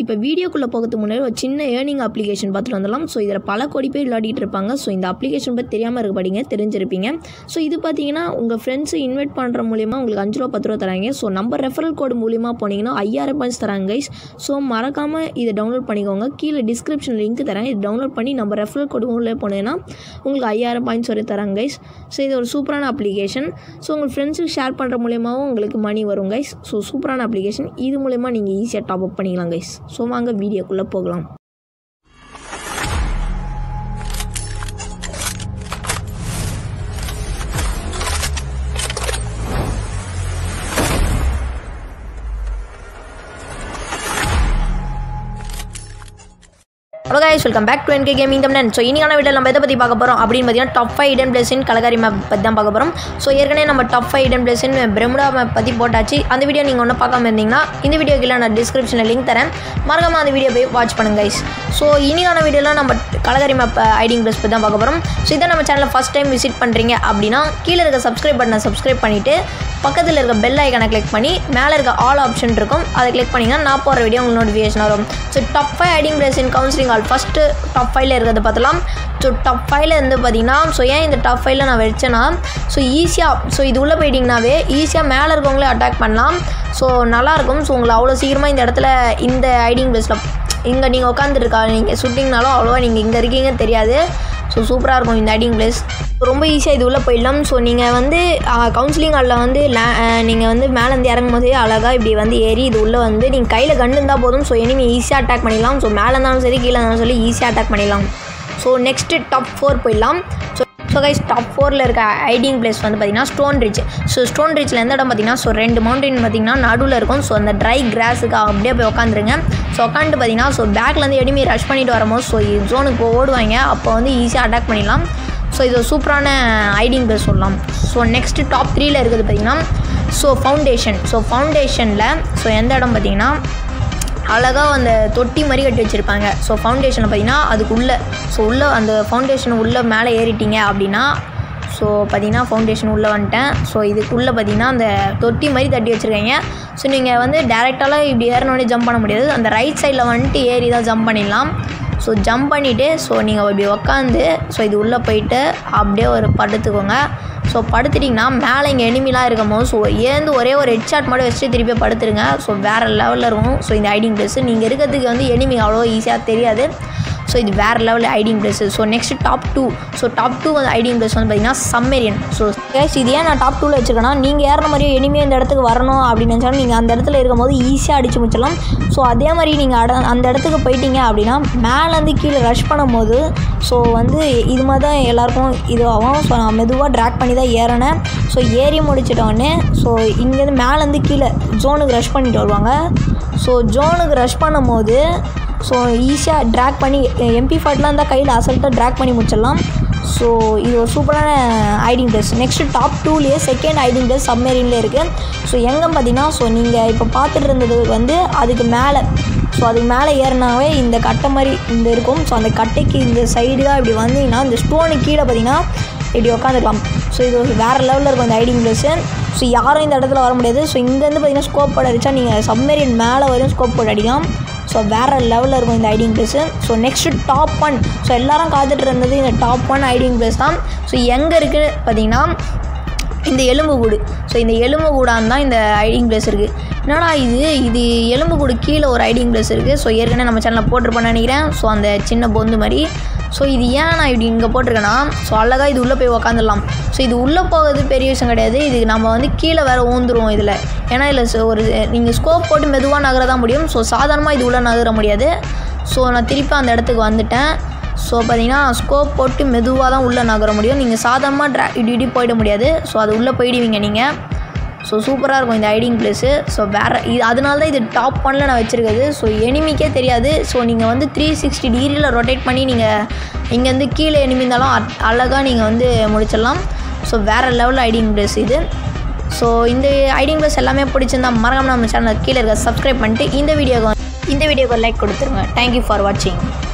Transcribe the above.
இப்போ வீடியோக்குள்ளே போகிறதுக்கு முன்னாடி ஒரு சின்ன ஏர்னிங் அப்ளிகேஷன் பார்த்துட்டு வந்துடலாம் ஸோ இதில் பல கோடி பேர் விளையாடிட்டு இருப்பாங்க ஸோ இந்த அப்ளிகேஷன் பற்றி தெரியாமல் இருக்க படிங்க தெரிஞ்சிருப்பீங்க ஸோ இது பார்த்தீங்கன்னா உங்கள் ஃப்ரெண்ட்ஸு இன்வைட் பண்ணுற மூலியமாக உங்களுக்கு அஞ்சு ரூபா பத்து ரூபா தராங்க ஸோ நம்ம ரெஃபரல் கோடு மூலியமாக போனீங்கன்னா ஐயாயிரம் பாயிண்ட்ஸ் தராங்க கைஸ் ஸோ மறக்காமல் இதை டவுன்லோட் பண்ணிக்கோங்க கீழே டிஸ்கிரிப்ஷன் லிங்க் தரேன் இது டவுன்லோட் பண்ணி நம்ம ரெஃபரல் கோடு உள்ளே போனீங்கன்னா உங்களுக்கு ஐயாயிரம் பாயிண்ட்ஸ் வரை தராங்க கைஸ் ஸோ இது ஒரு சூப்பரான அப்ளிகேஷன் ஸோ உங்கள் ஃப்ரெண்ட்ஸுக்கு ஷேர் பண்ணுற மூலியமாகவும் உங்களுக்கு மணி வரும் கைஸ் ஸோ சூப்பரான அப்ளிகேஷன் இது மூலயமா நீங்கள் ஈஸியாக டாப் அப் பண்ணிக்கலாம் கைஸ் ஸோ வாங்க வீடியோக்குள்ளே போகலாம் hello guys welcome back to NK gaming Tamilan so இன்னைக்கான வீடியோ நம்ம எதை பற்றி பார்க்க போகிறோம் அப்படின்னு பார்த்தீங்கன்னா டாப் ஃபைவ் இடன் பிளேஸின் கலகாரி மேப் பற்றி தான் பார்க்க போகிறோம் ஸோ ஏற்கனவே நம்ம டாப் ஃபைவ் இடன் பிளேஸின் பிரமுடா மேப் பற்றி போட்டாச்சு அந்த வீடியோ நீங்கள் ஒன்றும் பார்க்காம இருந்தீங்கன்னா இந்த வீடியோ கீழே நான் டிஸ்கிரிப்ஷனில் லிங்க் தரேன் மறக்காமல் அந்த வீடியோ போய் வாட்ச் பண்ணுங்க கைஸ் ஸோ இன்னைக்கான வீடியோவில் நம்ம கலகாரி மேப் ஐடிங் பிளேஸ் பற்றி தான் பார்க்க போகிறோம் ஸோ இதை நம்ம சேனலில் ஃபஸ்ட் டைம் விசிட் பண்ணுறீங்க அப்படின்னா கீழே இருக்க சப்ஸ்கிரைப் பட்டனை சப்ஸ்கிரைப் பண்ணிவிட்டு பக்கத்தில் இருக்க பெல் ஐக்கனை கிளிக் பண்ணி மேலே இருக்க ஆல் ஆப்ஷன் இருக்கும் அதை கிளிக் பண்ணிங்கன்னா நான் போகிற வீடியோ உங்களுக்கு நோட்டிஃபிகேஷன் வரும் so top five hiding place in counselling all first top ஃபைவ்ல இருக்கிறத பார்த்தலாம் ஸோ டாப் ஃபைவ்ல இருந்து பார்த்தீங்கன்னா ஸோ ஏன் இந்த டாப் ஃபைவ்ல நான் வச்சேன்னா ஸோ ஈஸியாக ஸோ இது உள்ளே போயிட்டிங்கனாவே ஈஸியாக மேலே இருக்கவங்களே அட்டாக் பண்ணலாம் ஸோ நல்லாயிருக்கும் ஸோ உங்களை அவ்வளோ சீக்கிரமாக இந்த இடத்துல இந்த ஐடிங் பிளேஸில் இங்கே நீங்கள் உட்காந்துருக்கா நீங்கள் சுட்டிங்கனாலும் அவ்வளோவா நீங்கள் இங்கே இருக்கீங்க தெரியாது ஸோ சூப்பராக இருக்கும் இந்த ஐடிங் பிளேஸ் ரொம்ப ஈஸியாக இது உள்ளே போயிடலாம் ஸோ நீங்கள் வந்து கவுன்சிலிங் ஹாலில் வந்து லே நீங்கள் வந்து மேலேருந்து இறங்கும் போதே அழகாக இப்படி வந்து ஏறி இது உள்ளே வந்து நீங்கள் கையில் கண்டு இருந்தால் போதும் ஸோ இனிமே ஈஸியாக அட்டாக் பண்ணிடலாம் ஸோ மேலே இருந்தாலும் சரி கீழே இருந்தாலும் சரி ஈஸியாக அட்டாக் பண்ணிடலாம் ஸோ நெக்ஸ்ட்டு டாப் ஃபோர் போயிடலாம் ஸோ ஸோ கைஸ் டாப் ஃபோரில் இருக்க ஐடிங் பிளேஸ் வந்து பார்த்திங்கன்னா ஸ்டோன் ரிச் ஸோ ஸ்டோன் ரிச்சில் எந்த இடம் பார்த்தீங்கன்னா ஸோ ரெண்டு மவுண்டைன் பார்த்திங்கன்னா நடுவில் இருக்கும் ஸோ அந்த ட்ரை கிராஸுக்கு அப்படியே போய் உட்காந்துருங்க ஸோ உட்காந்துட்டு பார்த்தீங்கன்னா ஸோ பேக்லேருந்து எடிமி ரஷ் பண்ணிட்டு வரும்போது ஸோ ஜோனுக்கு ஓடுவாங்க அப்போ வந்து ஈஸியாக அட்டாக் பண்ணிடலாம் ஸோ இது ஒரு சூப்பரான ஐடிங் பிளேஸ் சொல்லலாம் ஸோ நெக்ஸ்ட்டு டாப் த்ரீல இருக்குது பார்த்திங்கன்னா ஸோ ஃபவுண்டேஷன் ஸோ ஃபவுண்டேஷனில் ஸோ எந்த இடம் பார்த்திங்கன்னா அழகாக அந்த தொட்டி மாதிரி கட்டி வச்சுருப்பாங்க ஸோ ஃபவுண்டேஷனை பார்த்தீங்கன்னா அதுக்குள்ளே ஸோ உள்ளே அந்த ஃபவுண்டேஷன் உள்ளே மேலே ஏறிட்டீங்க அப்படின்னா ஸோ பார்த்தீங்கன்னா ஃபவுண்டேஷன் உள்ளே வந்துட்டேன் ஸோ இதுக்குள்ளே பார்த்தீங்கன்னா அந்த தொட்டி மாதிரி தட்டி வச்சுருக்காங்க ஸோ நீங்கள் வந்து டேரெக்டாலாம் இப்படி ஏறினோடனே ஜம்ப் பண்ண முடியாது அந்த ரைட் சைடில் வந்துட்டு ஏறி தான் ஜம்ப் பண்ணிடலாம் ஸோ ஜம்ப் பண்ணிவிட்டு ஸோ நீங்கள் இப்படி உக்காந்து ஸோ இது உள்ளே போயிட்டு அப்படியே ஒரு படுத்துக்கோங்க ஸோ படுத்துட்டிங்கன்னா மேலே இங்கே எனிமிலாம் இருக்கும் போது ஸோ ஏந்து ஒரே ஒரு ஹெட் ஷாட் மட்டும் வச்சுட்டு திருப்பி படுத்துருங்க ஸோ வேறு லெவலில் இருக்கும் ஸோ இந்த ஐடிங் ப்ளேஸு நீங்கள் இருக்கிறதுக்கு வந்து எனிமி அவ்வளோ ஈஸியாக தெரியாது ஸோ இது வேறு level hiding place so next top two so top two வந்து ஐடிங் பிளேஸ் வந்து பார்த்தீங்கன்னா சம்மேரியன் ஸோ கேஸ் இது ஏன் நான் டாப் டூவில் வச்சுருக்கேன்னா நீங்கள் ஏறின மாதிரியே இனிமேல் இந்த இடத்துக்கு வரணும் அப்படின்னு நினச்சாலும் நீங்கள் அந்த இடத்துல இருக்கும்போது ஈஸியாக அடிச்சு முடிச்சிடலாம் ஸோ அதே மாதிரி நீங்கள் அட அந்த இடத்துக்கு போயிட்டீங்க அப்படின்னா மேலேருந்து கீழே ரஷ் பண்ணும்போது ஸோ வந்து இது மாதிரி தான் எல்லாருக்கும் இது ஆகும் ஸோ நான் மெதுவாக ட்ராக் பண்ணி தான் ஏறினேன் ஸோ ஏறி முடிச்சிட்டோடனே ஸோ இங்கேருந்து மேலேருந்து கீழே ஜோனுக்கு ரஷ் பண்ணிட்டு வருவாங்க ஸோ ஜோனுக்கு ரஷ் பண்ணும்போது ஸோ ஈஸியாக ட்ராக் பண்ணி எம்பி ஃபார்ட்லாம் இருந்தால் கையில் அசல்ட்டாக ட்ராக் பண்ணி முடிச்சிடலாம் ஸோ இது ஒரு சூப்பரான ஐடிங் பிளேஸ் நெக்ஸ்ட்டு டாப் டூலேயே செகண்ட் ஐடிங் பிளேஸ் சப்மேரின்லேயே இருக்குது ஸோ எங்கே பார்த்தீங்கன்னா ஸோ நீங்கள் இப்போ பார்த்துட்டு இருந்தது வந்து அதுக்கு மேலே ஸோ அதுக்கு மேலே ஏறினாவே இந்த கட்டை மாதிரி இந்த இருக்கும் ஸோ அந்த கட்டைக்கு இந்த சைடு தான் இப்படி வந்தீங்கன்னா இந்த ஸ்டோனுக்கு கீழே பார்த்தீங்கன்னா இப்படி உட்காந்துக்கலாம் ஸோ இது ஒரு வேறு லெவலில் இருக்கும் அந்த ஐடிங் பிளேஸு ஸோ யாரும் இந்த இடத்துல வர முடியாது ஸோ இங்கேருந்து பார்த்தீங்கன்னா ஸ்கோப் போட அடித்தா நீங்கள் சப்மேரியன் மேலே வரையும் ஸ்கோப் போட்டு அடிக்கலாம் ஸோ வேறு லெவலில் இருக்கும் இந்த hiding place so next top one so எல்லாரும் காத்துட்டு இருந்தது இந்த டாப் ஒன் ஐடிங் பிளேஸ் தான் ஸோ எங்கே இருக்குது பார்த்தீங்கன்னா இந்த எலும்புக்கூடு ஸோ இந்த எலும்புக்கூடான் தான் இந்த ஐடிங் பிளேஸ் இருக்குது என்னடா இது இது எலும்புக்கூடு கீழே ஒரு ஐடிங் பிளேஸ் இருக்குது ஸோ ஏற்கனவே நம்ம சேனலில் போட்டிருப்பேன்னு நினைக்கிறேன் ஸோ அந்த சின்ன பொந்து மாதிரி ஸோ இது ஏன் நான் இப்படி இங்கே போட்டிருக்கேன்னா ஸோ அழகாக இது உள்ளே போய் உக்காந்துடலாம் ஸோ இது உள்ளே போகிறது பெரிய விஷயம் கிடையாது இது நம்ம வந்து கீழே வேறு ஊந்துருவோம் இதில் ஏன்னா இதில் ஒரு நீங்கள் ஸ்கோப் போட்டு மெதுவாக நகர தான் முடியும் ஸோ சாதாரணமாக இது உள்ளே நகர முடியாது ஸோ நான் திருப்பி அந்த இடத்துக்கு வந்துட்டேன் ஸோ பார்த்தீங்கன்னா ஸ்கோப் போட்டு மெதுவாக தான் உள்ளே நகர முடியும் நீங்கள் சாதாரணமாக ட்ரா இடி இடி போயிட முடியாது ஸோ அது உள்ளே போயிடுவீங்க நீங்கள் ஸோ சூப்பராக இருக்கும் இந்த ஐடிங் பிளேஸு ஸோ வேறு இது அதனால தான் இது டாப் ஒனில் நான் வச்சுருக்குது ஸோ எனிமிக்கே தெரியாது ஸோ நீங்கள் வந்து த்ரீ சிக்ஸ்டி டிகிரியில் ரொட்டேட் பண்ணி நீங்கள் இங்கேருந்து கீழே எனிமி இருந்தாலும் அழகாக நீங்கள் வந்து முடிச்சிடலாம் ஸோ வேறு லெவலில் ஐடிங் பிளேஸ் இது ஸோ இந்த ஐடிங் பிளேஸ் எல்லாமே பிடிச்சிருந்தா மறக்காம நம்ம சேனல் கீழே இருக்க சப்ஸ்கிரைப் பண்ணிட்டு இந்த வீடியோக்கு இந்த வீடியோக்கு லைக் கொடுத்துருங்க தேங்க்யூ ஃபார் வாட்சிங்